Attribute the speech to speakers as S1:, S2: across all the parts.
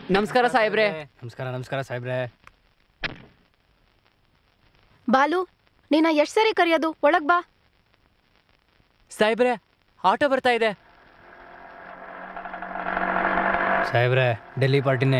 S1: ನಮಸ್ಕಾರ ಸಾಹೇಬ್ರೆ
S2: ನಮಸ್ಕಾರ ನಮಸ್ಕಾರ ಸಾಹೇಬ್ರೆ
S3: ಬಾಲು ನೀನ ಎಷ್ಟ್ ಸರಿ ಕರೆಯೋದು ಒಳಗ್ ಬಾ
S1: ಸಾಹೇಬ್ರೆ ಆಟೋ ಬರ್ತಾ ಇದೆ
S2: ಸಾಹೇಬ್ರೆ ಡೆಲ್ಲಿ ಪಾರ್ಟಿನೇ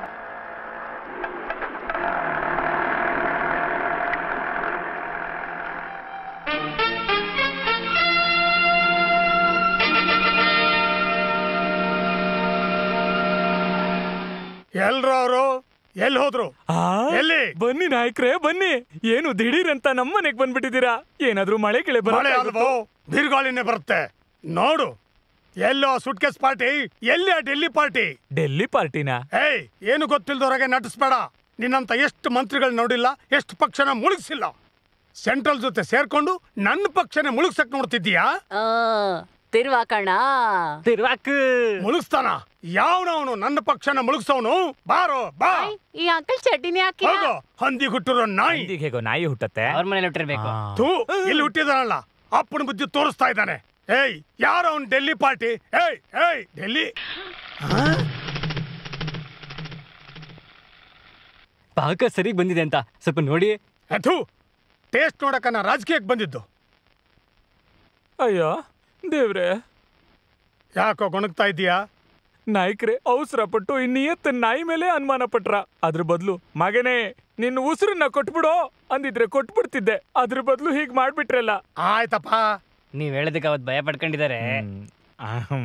S4: ಎಲ್ರು ಅವರು ಎಲ್ಲಿ ಹೋದ್ರು ಎಲ್ಲಿ
S5: ಬನ್ನಿ ನಾಯಕ್ರೆ ಬನ್ನಿ ಏನು ದಿಢೀರ್ ಅಂತ ನಮ್ಮನೆಗ್ ಬಂದ್ಬಿಟ್ಟಿದ್ದೀರಾ ಏನಾದ್ರೂ ಮಳೆ ಗಿಳೆ
S4: ಮಳೆ ಅಲ್ವೋ ಬಿರುಗಾಳಿನೇ ಬರುತ್ತೆ ನೋಡು ಎಲ್ಲೋ ಸುಟ್ಕೇಸ್ ಪಾರ್ಟಿ ಎಲ್ಲಿ ಆ ಡೆಲ್ಲಿ ಪಾರ್ಟಿ
S5: ಡೆಲ್ಲಿ ಪಾರ್ಟಿನ
S4: ಏಯ್ ಏನು ಗೊತ್ತಿಲ್ದವ್ರಾಗೆ ನಟಿಸ್ಬೇಡ ನಿನ್ನಂತ ಎಷ್ಟು ಮಂತ್ರಿಗಳು ನೋಡಿಲ್ಲ ಎಷ್ಟು ಪಕ್ಷನ ಮುಳುಗಿಸಿಲ್ಲ ಸೆಂಟ್ರಲ್ ಜೊತೆ ಸೇರ್ಕೊಂಡು ನನ್ನ ಪಕ್ಷನೇ ಮುಳುಗ್ಸಕ್ ನೋಡ್ತಿದ್ದೀಯಾ
S1: ತಿರ್ವಾಕಣ
S5: ತಿರ್ವಾಕ್
S4: ಮುಳುಗಿಸ್ತಾನ ಯಾವನವನು ನನ್ನ ಪಕ್ಷನ ಮುಳುಗ್ಸವನು ಬಾರೋ ಬಾ
S1: ಈ ಅಂಕಲ್ ಚಡ್ಡಿನೇ ಹಾಕಿ
S4: ಹೋಗೋ ಹಂದಿ ಹುಟ್ಟಿರೋ ನಾಯಿ
S5: ಹಿಂದಿಗ್ ಹೇಗೋ ನಾಯಿ ಹುಟ್ಟತ್ತೆ
S2: ಅವ್ರ ಮನೇಲಿ ಹುಟ್ಟಿರ್ಬೇಕು
S4: ಥೂ ಇಲ್ಲಿ ಹುಟ್ಟಿದಾನಲ್ಲ ಅಪ್ಪನ ಬುದ್ಧಿ ತೋರಿಸ್ತಾ ಇದ್ದಾನೆ ಏಯ್ ಯಾರು ಅವನ್ ಡೆಲ್ಲಿ ಪಾರ್ಟಿ ಏಯ್ ಏಯ್ ಡೆಲ್ಲಿ
S2: ಪಾಕ ಸರಿಗ್ ಬಂದಿದೆ ಅಂತ ಸ್ವಲ್ಪ ನೋಡಿ
S4: ಥೂ ಟೇಸ್ಟ್ ನೋಡಕ ನಾ ರಾಜಕೀಯಕ್ಕೆ ಬಂದಿದ್ದು
S5: ಅಯ್ಯೋ ದೇವ್ರೆ
S4: ಯಾಕೋ ಗೊಣಗ್ತಾ ಇದೀಯಾ
S5: ನಾಯ್ಕ್ರೆ ಅವಸರ ಪಟ್ಟು ಈ ನಿಯತ್ತ ನಾಯಿ ಮೇಲೆ ಅನುಮಾನ ಪಟ್ರ ಅದ್ರ ಬದಲು ಮಗನೇ ನಿನ್ನ ಉಸಿರನ್ನ ಕೊಟ್ಬಿಡೋ ಅಂದಿದ್ರೆ ಕೊಟ್ಬಿಡ್ತಿದ್ದೆ ಅದ್ರ ಬದಲು ಹೀಗ್ ಮಾಡ್ಬಿಟ್ರಲ್ಲ
S4: ಆಯ್ತಪ್ಪ
S2: ನೀವ್ ಹೇಳೋದಕ್ಕೆ ಅವತ್ ಭಯ ಪಡ್ಕೊಂಡಿದ್ದಾರೆ
S5: ಅಹಂ.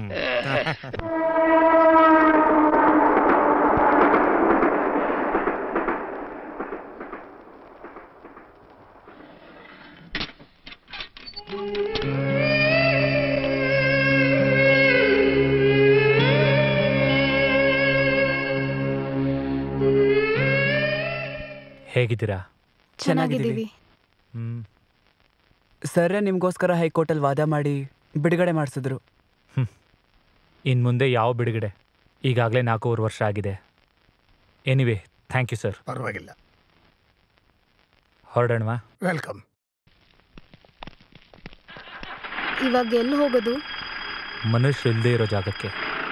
S5: ಹೇಗಿದ್ದೀರಾ
S3: ಚೆನ್ನಾಗಿದ್ದೀವಿ
S5: ಹ್ಮ್
S6: ಸರ್ರೆ ನಿಮ್ಗೋಸ್ಕರ ಹೈಕೋರ್ಟಲ್ಲಿ ವಾದ ಮಾಡಿ ಬಿಡುಗಡೆ ಮಾಡಿಸಿದ್ರು
S5: ಇನ್ ಮುಂದೆ ಯಾವ ಬಿಡುಗಡೆ ಈಗಾಗಲೇ ನಾಲ್ಕೂವರೆ ವರ್ಷ ಆಗಿದೆ ಎನಿವೆ ಥ್ಯಾಂಕ್ ಯು ಸರ್
S4: ಪರವಾಗಿಲ್ಲ
S5: ಹೊರಡೋಣವಾ
S4: ವೆಲ್ಕಮ್
S3: ಇವಾಗ ಎಲ್ಲಿ ಹೋಗೋದು
S5: ಮನುಷ್ಯ ಇಲ್ಲದೆ ಇರೋ ಜಾಗಕ್ಕೆ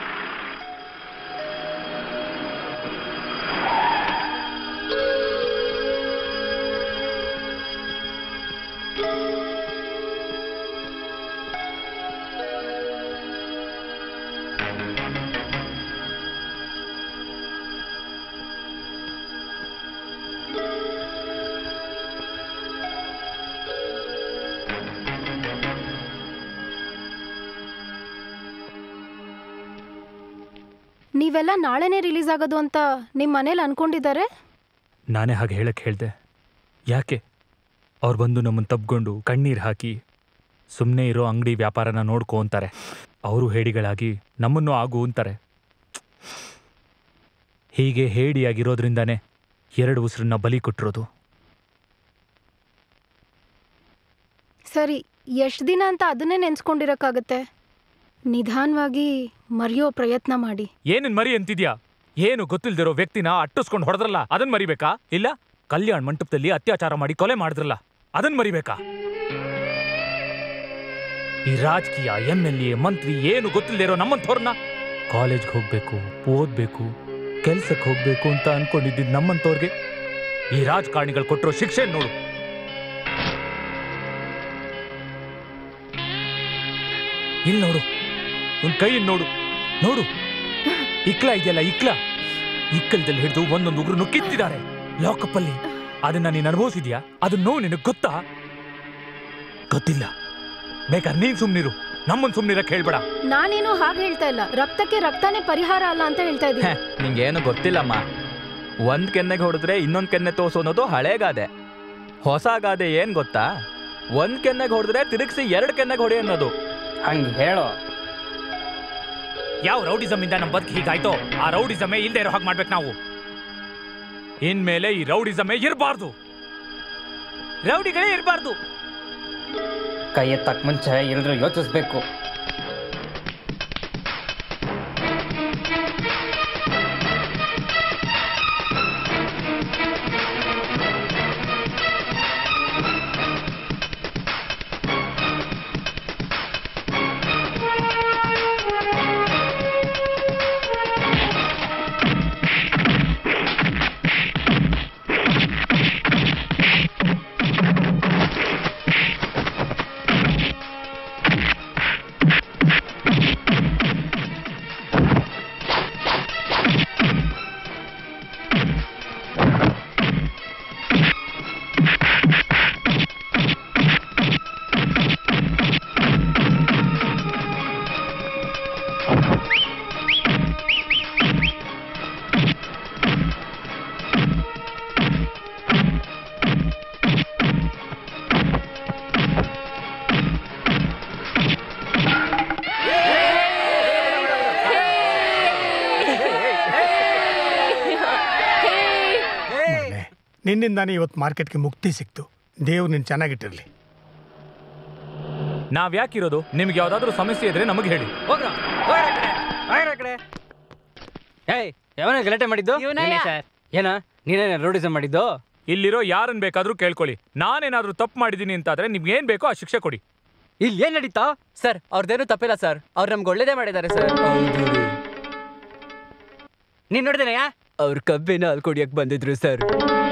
S3: ನೀವೆಲ್ಲ ನಾಳೆನೇ ರಿಲೀಸ್ ಆಗೋದು ಅಂತ ನಿಮ್ ಮನೇಲಿ ಅನ್ಕೊಂಡಿದ್ದಾರೆ
S5: ನಾನೇ ಹಾಗೆ ಹೇಳಕ್ಕೆ ಹೇಳ್ದೆ ಯಾಕೆ ಅವ್ರು ಬಂದು ನಮ್ಮನ್ನು ತಬ್ಕೊಂಡು ಕಣ್ಣೀರು ಹಾಕಿ ಸುಮ್ಮನೆ ಇರೋ ಅಂಗಡಿ ವ್ಯಾಪಾರನ ನೋಡ್ಕೊ ಅಂತಾರೆ ಅವರು ಹೇಡಿಗಳಾಗಿ ನಮ್ಮನ್ನು ಆಗು ಅಂತಾರೆ ಹೀಗೆ ಹೇಡಿಯಾಗಿರೋದ್ರಿಂದಾನೇ ಎರಡು ಉಸಿರನ್ನ ಬಲಿ ಕೊಟ್ಟಿರೋದು
S3: ಸರಿ ಎಷ್ಟ್ ದಿನ ಅಂತ ಅದನ್ನೇ ನೆನ್ಸ್ಕೊಂಡಿರಕ್ಕಾಗತ್ತೆ ನಿಧಾನವಾಗಿ ಮರೆಯೋ ಪ್ರಯತ್ನ ಮಾಡಿ
S5: ಏನನ್ ಮರಿ ಅಂತಿದ್ಯಾ ಏನು ಗೊತ್ತಿಲ್ದಿರೋ ವ್ಯಕ್ತಿನ ಅಟ್ಟಿಸ್ಕೊಂಡು ಹೊಡೆದ್ರಲ್ಲ ಅದನ್ ಮರಿಬೇಕಾ ಇಲ್ಲ ಕಲ್ಯಾಣ್ ಮಂಟಪದಲ್ಲಿ ಅತ್ಯಾಚಾರ ಮಾಡಿ ಕೊಲೆ ಮಾಡಿದ್ರಲ್ಲ ಅದನ್ ಮರಿಬೇಕಾ ಈ ರಾಜಕೀಯ ಎಂ ಎಲ್ ಎ ಮಂತ್ರಿ ಏನು ಗೊತ್ತಿಲ್ದಿರೋ ನಮ್ಮಂಥವ್ರನ್ನ ಕಾಲೇಜ್ಗೆ ಹೋಗ್ಬೇಕು ಓದ್ಬೇಕು ಕೆಲ್ಸಕ್ಕೆ ಹೋಗ್ಬೇಕು ಅಂತ ಅನ್ಕೊಂಡಿದ್ದಿದ್ ನಮ್ಮಂಥವ್ರಿಗೆ ಈ ರಾಜಕಾರಣಿಗಳು ಕೊಟ್ಟಿರೋ ಶಿಕ್ಷೆ ನೋಡು ಇಲ್ಲಿ ನೋಡು ಒಂದ್ ಕೈ ನೋಡು ನೋಡು ಇಕ್ಲ ಇದೆಯಲ್ಲ ಇಕ್ಲ ಇಕ್ಕಲದಲ್ಲಿ ಹಿಡಿದು ಒಂದೊಂದು ಉಗ್ರನ್ನು ಕಿತ್ತಿದ್ದಾರೆ ಲಾಕಪ್ ಅಲ್ಲಿ ಅದನ್ನ ನೀನ್ ಅನುಭವಿಸಿದ್ಯಾ ಅದನ್ನ ನೋವು ನಿನಗ್ ಗೊತ್ತಾ ಗೊತ್ತಿಲ್ಲ ಬೇಕಾದ್ರೆ ನೀನ್ ಸುಮ್ನಿರು ನಮ್ಮನ್ ಸುಮ್ನಿರಕ್ ಹೇಳ್ಬೇಡ
S3: ನಾನೇನು ಹಾಗೆ ಹೇಳ್ತಾ ಇಲ್ಲ ರಕ್ತಕ್ಕೆ ರಕ್ತನೇ ಪರಿಹಾರ ಅಲ್ಲ ಅಂತ ಹೇಳ್ತಾ ಇದ್ದೀನಿ
S6: ನಿಂಗೇನು ಗೊತ್ತಿಲ್ಲಮ್ಮ ಒಂದ್ ಕೆನ್ನೆಗೆ ಹೊಡೆದ್ರೆ ಇನ್ನೊಂದ್ ಕೆನ್ನೆ ತೋರ್ಸು ಅನ್ನೋದು ಹಳೆ ಗಾದೆ ಹೊಸ ಗಾದೆ ಏನ್ ಗೊತ್ತಾ ಒಂದ್ ಕೆನ್ನೆಗೆ ಹೊಡೆದ್ರೆ ತಿರುಗಿಸಿ ಎರಡ್ ಕೆನ್ನೆಗೆ ಹೊಡಿ ಅನ್ನೋದು
S2: ಹಂಗ್ ಹೇಳೋ
S5: ಯಾವ ರೌಡಿಸಮ್ ಇಂದ ನಮ್ ಬದುಕು ಹೀಗಾಯ್ತೋ ಆ ರೌಡಿಸಮೇ ಇಲ್ದೇ ಇರೋ ಹಾಗೆ ಮಾಡ್ಬೇಕು ನಾವು ಇನ್ಮೇಲೆ ಈ ರೌಡಿಸಮೇ ಇರಬಾರ್ದು ರೌಡಿಗಳೇ ಇರಬಾರ್ದು
S2: ಕೈ ಎತ್ತಕ್ ಮುಂಚೆ ಎಲ್ರು ಯೋಚಿಸ್ಬೇಕು
S4: ನಿನ್ನಿಂದಾನೇ ಇವತ್ತು ಮಾರ್ಕೆಟ್ಗೆ ಮುಕ್ತಿ ಸಿಕ್ತು ದೇವ್ರು ನಿನ್ನ ಚೆನ್ನಾಗಿಟ್ಟಿರಲಿ
S5: ನಾವ್ ಯಾಕಿರೋದು ನಿಮ್ಗೆ ಯಾವ್ದಾದ್ರು ಸಮಸ್ಯೆ ಇದ್ರೆ ನಮಗೆ ಹೇಳಿ
S2: ಹೋಗ್ರ ಹೋಗ್ರ ಆ ಕಡೆ, ಹೋಗ್ರ ಆ ಕಡೆ. ಏಯ್ ಯಾವನ ಗಲಾಟೆ ಮಾಡಿದ್ದು
S1: ಇವ್ನಯ್ಯ.
S2: ನೀನೇ ಸರ್ ಏನ ನೀನೇ ರೋಡಿಸಮ್ ಮಾಡಿದ್ದು
S5: ಇಲ್ಲಿರೋ ಯಾರನ್ನ ಬೇಕಾದ್ರೂ ಕೇಳ್ಕೊಳ್ಳಿ ನಾನೇನಾದ್ರೂ ತಪ್ಪು ಮಾಡಿದೀನಿ ಅಂತಾದ್ರೆ ನಿಮ್ಗೆ ಏನ್ ಬೇಕೋ ಆ ಶಿಕ್ಷೆ ಕೊಡಿ
S2: ಇಲ್ಲಿ ಏನ್ ನಡೀತಾ
S1: ಸರ್ ಅವ್ರದ್ದೇನು ತಪ್ಪಿಲ್ಲ ಸರ್ ಅವ್ರು ನಮ್ಗೆ ಒಳ್ಳೇದೇ ಮಾಡಿದ್ದಾರೆ ಸರ್
S2: ನೀನ್ ನೋಡಿದೇನಯ್ಯ
S1: ಅವ್ರ ಕಬ್ಬಿನ ಹಾಲು ಕುಡಿಯಕ್ ಬಂದಿದ್ರು ಸರ್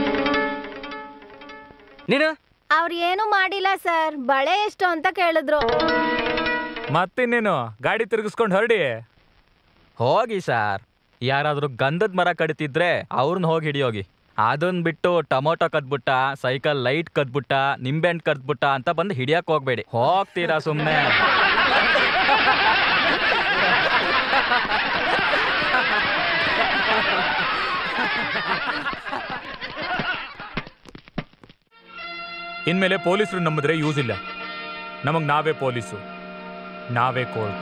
S2: ನೀನು
S3: ಅವ್ರು ಏನು ಮಾಡಿಲ್ಲ ಸರ್ ಬಳೆ ಎಷ್ಟು ಅಂತ ಕೇಳಿದ್ರು
S5: ಮತ್ತಿನ್ನೇನು ಗಾಡಿ ತಿರುಗಿಸ್ಕೊಂಡು ಹೊರಡಿ
S6: ಹೋಗಿ ಸರ್ ಯಾರಾದ್ರೂ ಗಂಧದ ಮರ ಕಡಿತಿದ್ರೆ ಅವ್ರನ್ನ ಹೋಗಿ ಹಿಡಿಯೋಗಿ ಅದನ್ನ ಬಿಟ್ಟು ಟೊಮೊಟೊ ಕದ್ಬಿಟ್ಟ ಸೈಕಲ್ ಲೈಟ್ ಕದ್ಬಿಟ್ಟ ನಿಂಬೆಹಣ್ಣು ಕದ್ಬಿಟ್ಟ ಅಂತ ಬಂದು ಹಿಡಿಯಕ್ ಹೋಗ್ಬೇಡಿ ಹೋಗ್ತೀರಾ ಸುಮ್ಮನೆ
S5: ಇನ್ಮೇಲೆ ಪೊಲೀಸರು ನಂಬಿದ್ರೆ ಯೂಸ್ ಇಲ್ಲ ನಮಗ್ ನಾವೇ ಪೊಲೀಸು ನಾವೇ ಕೋರ್ಟು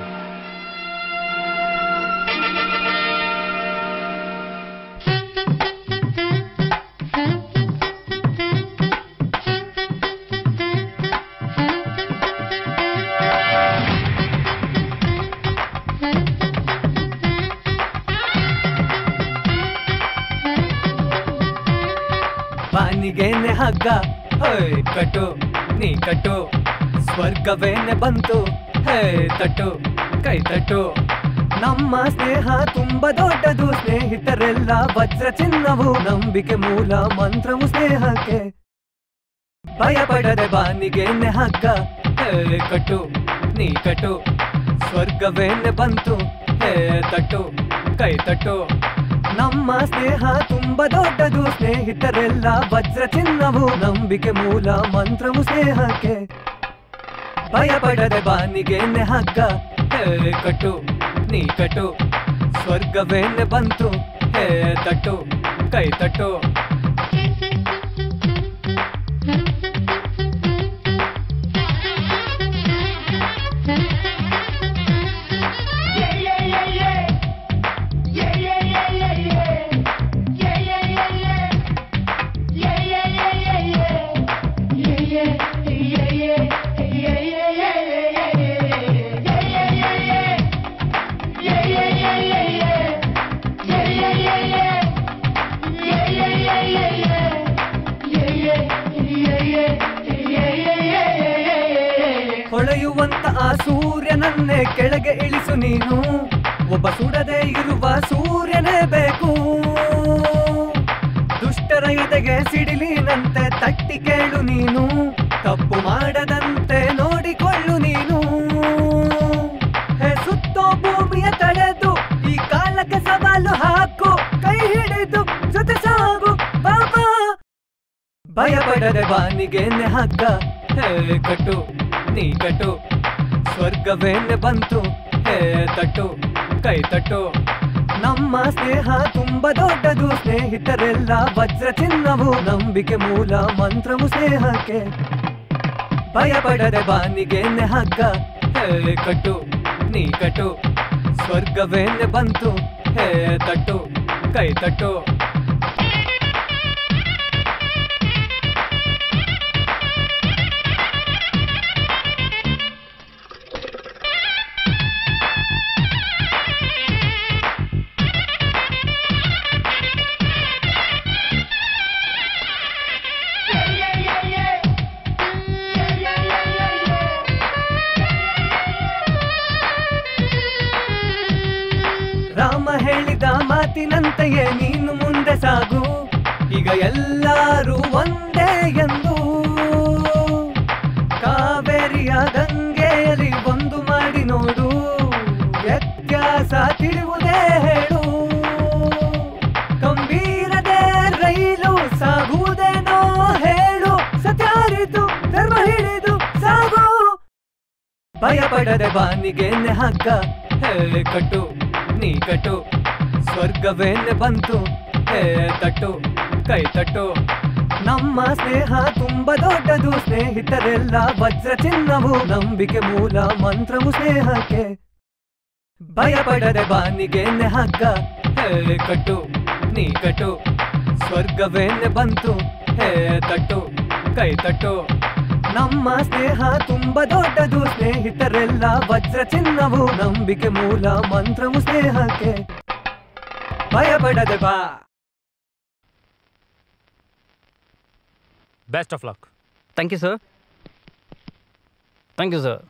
S7: ಬಾನಿಗೇನೆ ಹಗ್ಗ ಹೊಯ್ ಕಟ್ಟು ನೀ ಕಟ್ಟು ಸ್ವರ್ಗವೇನೆ ಬಂತು ಹೇ ತಟ್ಟು ಕೈ ತಟ್ಟು ನಮ್ಮ ಸ್ನೇಹ ತುಂಬಾ ದೊಡ್ಡದು ಸ್ನೇಹಿತರೆಲ್ಲ ವಜ್ರ ಚಿನ್ನವು ನಂಬಿಕೆ ಮೂಲ ಮಂತ್ರವು ಸ್ನೇಹಕ್ಕೆ ಭಯ ಪಡದೆ ಬಾನಿಗೇನೆ ಹಗ್ಗ ಹೇ ಕಟ್ಟು ನೀ ಕಟ್ಟು ಸ್ವರ್ಗವೇನೆ ಬಂತು ಹೇ ತಟ್ಟು ಕೈ ತಟ್ಟು ನಮ್ಮ ಸ್ನೇಹ ತುಂಬಾ ದೊಡ್ಡದು ಸ್ನೇಹಿತರೆಲ್ಲ ವಜ್ರ ಚಿನ್ನವು ನಂಬಿಕೆ ಮೂಲ ಮಂತ್ರವು ಸ್ನೇಹಕ್ಕೆ ಭಯ ಪಡದೆ ಬಾನಿಗೇನೆ ಹಗ್ಗ ಹೇ ಕಟ್ಟು ನೀ ಕಟ್ಟು ಸ್ವರ್ಗವೇನೆ ಬಂತು ಹೇ ತಟ್ಟು ಕೈ ತಟ್ಟು ಹೊಳೆಯುವಂತ ಆ ಸೂರ್ಯನನ್ನೇ ಕೆಳಗೆ ಇಳಿಸು ನೀನು ಒಬ್ಬ ಸುಡದೆ ಇರುವ ಸೂರ್ಯನೇ ಬೇಕು ದುಷ್ಟರ ಎದೆಗೆ ಸಿಡಿಲಿನಂತೆ ತಟ್ಟಿ ಕೇಳು ನೀನು ತಪ್ಪು ಮಾಡದಂತೆ ನೋಡಿಕೊಳ್ಳು ನೀನು ಹೇ ಸುತ್ತೋ ಭೂಮಿಯ ತಡೆದು ಈ ಕಾಲಕ್ಕೆ ಸವಾಲು ಹಾಕು ಕೈ ಹಿಡಿದು ಜೊತೆ ಸಾಗು ಬಾಬಾ ಭಯ ಪಡದೆ ಬಾನಿಗೇನೆ ಹಗ್ಗ ಹೇ ಕಟ್ಟು ನೀ ಕಟ್ಟು ಸ್ವರ್ಗವೇನೆ ಬಂತು ಹೇ ತಟ್ಟು ಕೈ ತಟ್ಟು ನಮ್ಮ ಸ್ನೇಹ ತುಂಬಾ ದೊಡ್ಡದು ಸ್ನೇಹಿತರೆಲ್ಲ ವಜ್ರ ಚಿನ್ನವು ನಂಬಿಕೆ ಮೂಲ ಮಂತ್ರವು ಸ್ನೇಹಕ್ಕೆ ಭಯ ಪಡದೆ ಬಾನಿಗೇನೆ ಹಗ್ಗ ಹೇ ಕಟ್ಟು ನೀ ಕಟ್ಟು ಸ್ವರ್ಗವೇನೆ ಬಂತು ಹೇ ತಟ್ಟು ಕೈ ತಟ್ಟು ರಾಮ ಹೇಳಿದ ಮಾತಿನಂತೆಯೇ ನೀನು ಮುಂದೆ ಸಾಗು ಈಗ ಎಲ್ಲರೂ ಒಂದೇ ಎಂದು ಕಾವೇರಿಯ ಗಂಗೆಯಲ್ಲಿ ಒಂದು ಮಾಡಿ ನೋಡು ವ್ಯತ್ಯಾಸ ತಿಳಿಯುವುದೇ ಹೇಳು ಗಂಭೀರದೆ ರೈಲು ಸಾಗುವುದೇನೋ ಹೇಳು ಸತ್ಯಾರಿತು ಧರ್ಮ ಹಿಡಿದು ಸಾಗು ಭಯ ಪಡದೆ ಬಾನಿಗೇನೆ ಹಗ್ಗ ಹೇ ಕಟ್ಟು ನೀ ಕಟ್ಟು ಸ್ವರ್ಗವೇನೆ ಬಂತು ಹೇ ತಟ್ಟು ಕೈ ತಟ್ಟು ನಮ್ಮ ಸ್ನೇಹ ತುಂಬಾ ದೊಡ್ಡದು ಸ್ನೇಹಿತರೆಲ್ಲ ವಜ್ರ ಚಿನ್ನವು ನಂಬಿಕೆ ಮೂಲ ಮಂತ್ರವು ಸ್ನೇಹಕ್ಕೆ ಭಯ ಪಡದೆ ಬಾನಿಗೇನೆ ಹಗ್ಗ ಹೇ ಕಟ್ಟು ನೀ ಕಟ್ಟು ಸ್ವರ್ಗವೇನೆ ಬಂತು ಹೇ ತಟ್ಟು ಕೈ ತಟ್ಟು ನಮ್ಮ ಸ್ನೇಹ ತುಂಬ ದೊಡ್ಡದು ಸ್ನೇಹಿತರೆಲ್ಲ ವಜ್ರ ಚಿನ್ನವು ನಂಬಿಕೆ ಮೂಲ ಮಂತ್ರವು ಸ್ನೇಹಕ್ಕೆ ಭಯಪಡದೆ ಬಾ
S5: best of luck
S2: thank you sir thank you sir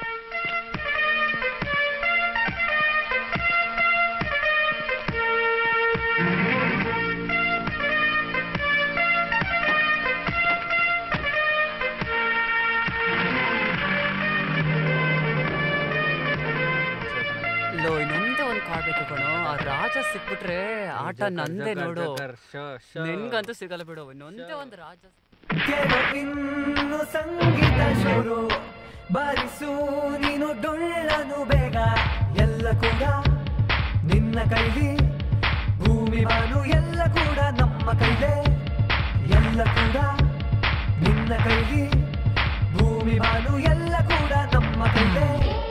S1: ಲೋ ಇನ್ನೊಂದೇ ಒಂದು ಕಾಡ್ಬೇಕು ಕಣೋ ಆ ರಾಜ ಸಿಕ್ಬಿಟ್ರೆ ಆಟ ನಂದೇ ನೋಡು ನಿನ್ಗಂತೂ ಸಿಗಲ್ಲ ಬಿಡು ಇನ್ನೊಂದೇ ಒಂದು ರಾಜ
S7: ಕೇಳು ಇನ್ನು ಸಂಗೀತ ಶುರು ಬಾರಿಸು ನೀನು ಡೊಳ್ಳನು ಬೇಗ ಎಲ್ಲ ಕೂಡ ನಿನ್ನ ಕೈಲಿ ಭೂಮಿ ಬಾನು ಎಲ್ಲ ಕೂಡ ನಮ್ಮ ಕೈಲೇ ಎಲ್ಲ ಕೂಡ ನಿನ್ನ ಕೈಲಿ ಭೂಮಿ ಬಾನು ಎಲ್ಲ ಕೂಡ ನಮ್ಮ ಕೈಲೇ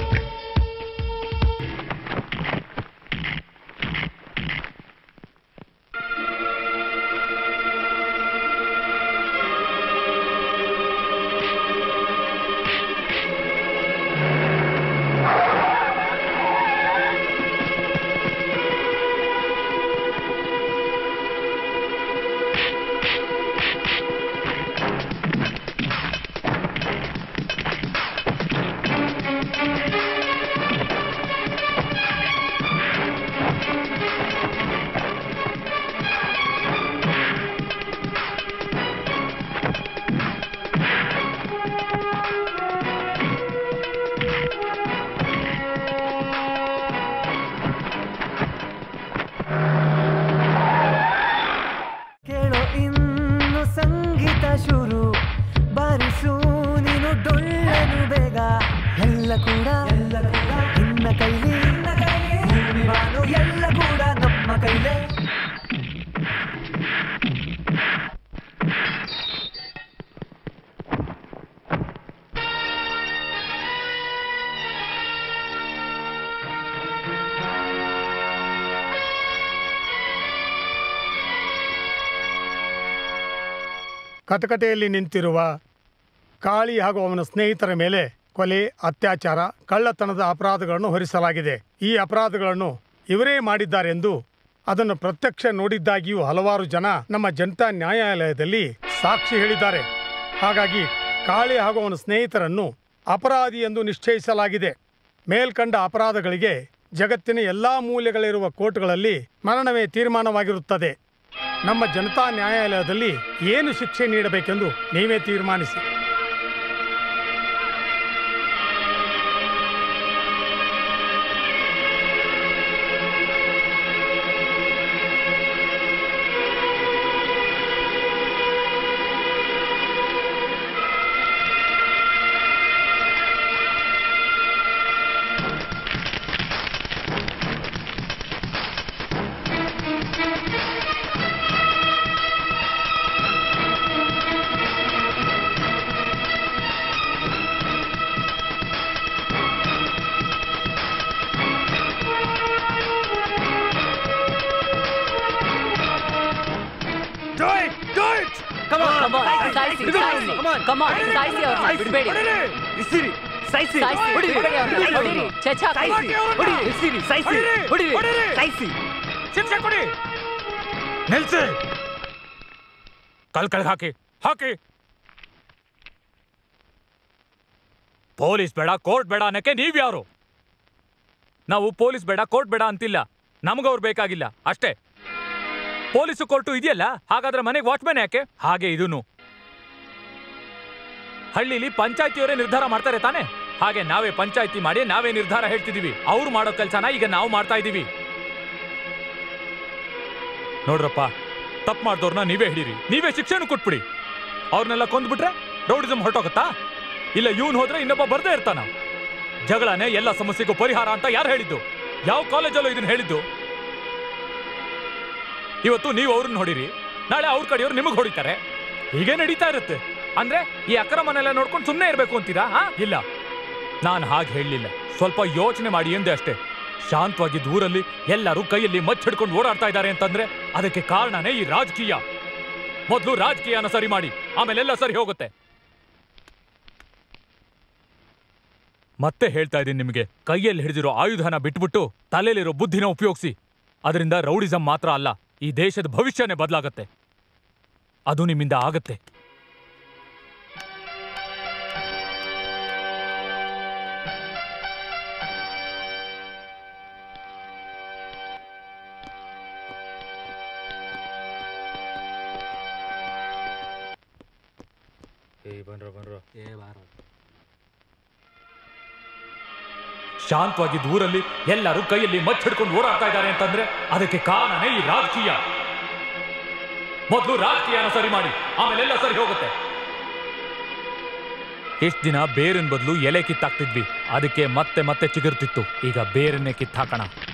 S7: ಕೇಳೋ ಇನ್ನು ಸಂಗೀತ ಶುರು ಬಾರಿಸು ನೀನು ಡೊಳ್ಳನು ಬೇಗ ಎಲ್ಲ ಕೂಡ ಎಲ್ಲ ಕೂಡ ನಿನ್ನ ಕೈಲಿ ಭೂಮಿ ಬಾನು ಎಲ್ಲ ಕೂಡ ನಮ್ಮ ಕೈಲೇ
S4: ಕಟಕಟೆಯಲ್ಲಿ ನಿಂತಿರುವ ಕಾಳಿ ಹಾಗೂ ಅವನ ಸ್ನೇಹಿತರ ಮೇಲೆ ಕೊಲೆ ಅತ್ಯಾಚಾರ ಕಳ್ಳತನದ ಅಪರಾಧಗಳನ್ನು ಹೊರಿಸಲಾಗಿದೆ ಈ ಅಪರಾಧಗಳನ್ನು ಇವರೇ ಮಾಡಿದ್ದಾರೆಂದು ಅದನ್ನು ಪ್ರತ್ಯಕ್ಷ ನೋಡಿದ್ದಾಗಿಯೂ ಹಲವಾರು ಜನ ನಮ್ಮ ಜನತಾ ನ್ಯಾಯಾಲಯದಲ್ಲಿ ಸಾಕ್ಷಿ ಹೇಳಿದ್ದಾರೆ ಹಾಗಾಗಿ ಕಾಳಿ ಹಾಗೂ ಅವನ ಸ್ನೇಹಿತರನ್ನು ಅಪರಾಧಿ ಎಂದು ನಿಶ್ಚಯಿಸಲಾಗಿದೆ ಮೇಲ್ಕಂಡ ಅಪರಾಧಗಳಿಗೆ ಜಗತ್ತಿನ ಎಲ್ಲಾ ಮೂಲೆಗಳಿರುವ ಕೋರ್ಟ್ಗಳಲ್ಲಿ ಮರಣವೇ ತೀರ್ಮಾನವಾಗಿರುತ್ತದೆ ನಮ್ಮ ಜನತಾ ನ್ಯಾಯಾಲಯದಲ್ಲಿ ಏನು ಶಿಕ್ಷೆ ನೀಡಬೇಕೆಂದು ನೀವೇ ತೀರ್ಮಾನಿಸಿ
S1: Come on, come on, ಸಾಯ್ಸಿ, ಸಾಯ್ಸಿ. Come on, ಸಾಯ್ಸಿ ಅವ್ರನ್ನ, ಬಿಡ್ಬೇಡಿ. ಸಾಯ್ಸಿ, ಬಿಡ್ಬೇಡಿ ಅವ್ರನ್ನ, ಹೊಡೀರಿ, ಚೆಚ್ಚಾಕಿ.
S5: ಶಿಕ್ಷೆ ಕೊಡಿ ನಿಲ್ಸಿ ಕಲ್ ಕಲ್ ಹಾಕಿ ಹಾಕಿ ಪೊಲೀಸ್ ಬೇಡ ಕೋರ್ಟ್ ಬೇಡ ಅನ್ನಕ್ಕೆ ನೀವ್ಯಾರು ನಾವು ಪೊಲೀಸ್ ಬೇಡ ಕೋರ್ಟ್ ಬೇಡ ಅಂತಿಲ್ಲ ನಮಗವ್ರು ಬೇಕಾಗಿಲ್ಲ ಅಷ್ಟೇ ಪೊಲೀಸು ಕೋರ್ಟು ಇದೆಯಲ್ಲ ಹಾಗಾದ್ರೆ ಮನೆಗೆ ವಾಚ್ಮ್ಯಾನ್ ಯಾಕೆ ಹಾಗೆ ಇದೂನು ಹಳ್ಳಿಲಿ ಪಂಚಾಯತಿಯವರೇ ನಿರ್ಧಾರ ಮಾಡ್ತಾರೆ ತಾನೆ ಹಾಗೆ ನಾವೇ ಪಂಚಾಯತಿ ಮಾಡಿ ನಾವೇ ನಿರ್ಧಾರ ಹೇಳ್ತಿದೀವಿ ಅವ್ರು ಮಾಡೋ ಕೆಲ್ಸನ ಈಗ ನಾವು ಮಾಡ್ತಾ ಇದೀವಿ ನೋಡ್ರಪ್ಪ ತಪ್ಪು ಮಾಡ್ದವ್ರನ್ನ ನೀವೇ ಹಿಡೀರಿ ನೀವೇ ಶಿಕ್ಷೆನೂ ಕೊಟ್ಬಿಡಿ ಅವ್ರನ್ನೆಲ್ಲ ಕೊಂದ್ಬಿಟ್ರೆ ರೌಡಿಸಮ್ ಹೊರಟೋಗತ್ತಾ ಇಲ್ಲ ಇವನ್ ಹೋದ್ರೆ ಇನ್ನೊಬ್ಬ ಬರ್ದೇ ಇರ್ತಾನ ಜಗಳನೆ ಎಲ್ಲ ಸಮಸ್ಯೆಗೂ ಪರಿಹಾರ ಅಂತ ಯಾರು ಹೇಳಿದ್ದು ಯಾವ ಕಾಲೇಜಲ್ಲೂ ಇದನ್ನ ಹೇಳಿದ್ದು ಇವತ್ತು ನೀವು ಅವ್ರನ್ನ ಹೊಡಿರಿ ನಾಳೆ ಅವ್ರ ಕಡೆಯವ್ರು ನಿಮಗೆ ಹೊಡಿತಾರೆ ಹೀಗೆ ನಡೀತಾ ಇರುತ್ತೆ ಅಂದ್ರೆ ಈ ಅಕ್ರಮನೆಲ್ಲ ನೋಡ್ಕೊಂಡು ಸುಮ್ಮನೆ ಇರಬೇಕು ಅಂತೀರಾ ಹಾ ಇಲ್ಲ ನಾನು ಹಾಗೆ ಹೇಳಲಿಲ್ಲ ಸ್ವಲ್ಪ ಯೋಚನೆ ಮಾಡಿ ಎಂದೆ ಅಷ್ಟೇ ಶಾಂತವಾಗಿ ದೂರಲ್ಲಿ ಎಲ್ಲರೂ ಕೈಯಲ್ಲಿ ಮಚ್ಚ ಹಿಡ್ಕೊಂಡು ಓಡಾಡ್ತಾ ಇದ್ದಾರೆ ಅಂತಂದ್ರೆ ಅದಕ್ಕೆ ಕಾರಣನೇ ಈ ರಾಜಕೀಯ ಮೊದಲು ರಾಜಕೀಯನ ಸರಿ ಮಾಡಿ ಆಮೇಲೆಲ್ಲ ಸರಿ ಹೋಗುತ್ತೆ ಮತ್ತೆ ಹೇಳ್ತಾ ಇದ್ದೀನಿ ನಿಮಗೆ ಕೈಯಲ್ಲಿ ಹಿಡಿದಿರೋ ಆಯುಧನ ಬಿಟ್ಬಿಟ್ಟು ತಲೆಯಲ್ಲಿರೋ ಬುದ್ಧಿನ ಉಪಯೋಗಿಸಿ ಅದರಿಂದ ರೌಡಿಸಂ ಮಾತ್ರ ಅಲ್ಲ ಈ ದೇಶದ ಭವಿಷ್ಯನೇ ಬದಲಾಗತ್ತೆ ಅದು ನಿಮ್ಮಿಂದ ಆಗತ್ತೆ ಶಾಂತವಾಗಿದ್ದ ಊರಲ್ಲಿ ಎಲ್ಲರೂ ಕೈಯಲ್ಲಿ ಮಚ್ಚ ಹಿಡ್ಕೊಂಡು ಓಡಾಡ್ತಾ ಇದ್ದಾರೆ ಅಂತಂದ್ರೆ ಅದಕ್ಕೆ ಕಾರಣನೇ ಈ ರಾಜಕೀಯ ಮೊದಲು ರಾಜಕೀಯನ ಸರಿ ಮಾಡಿ ಆಮೇಲೆಲ್ಲ ಸರಿ ಹೋಗುತ್ತೆ ಇಷ್ಟ ದಿನ ಬೇರಿನ ಬದಲು ಎಲೆ ಕಿತ್ತಾಕ್ತಿದ್ವಿ ಅದಕ್ಕೆ ಮತ್ತೆ ಮತ್ತೆ ಚಿಗುರ್ತಿತ್ತು ಈಗ ಬೇರನ್ನೇ ಕಿತ್ತಾಕೋಣ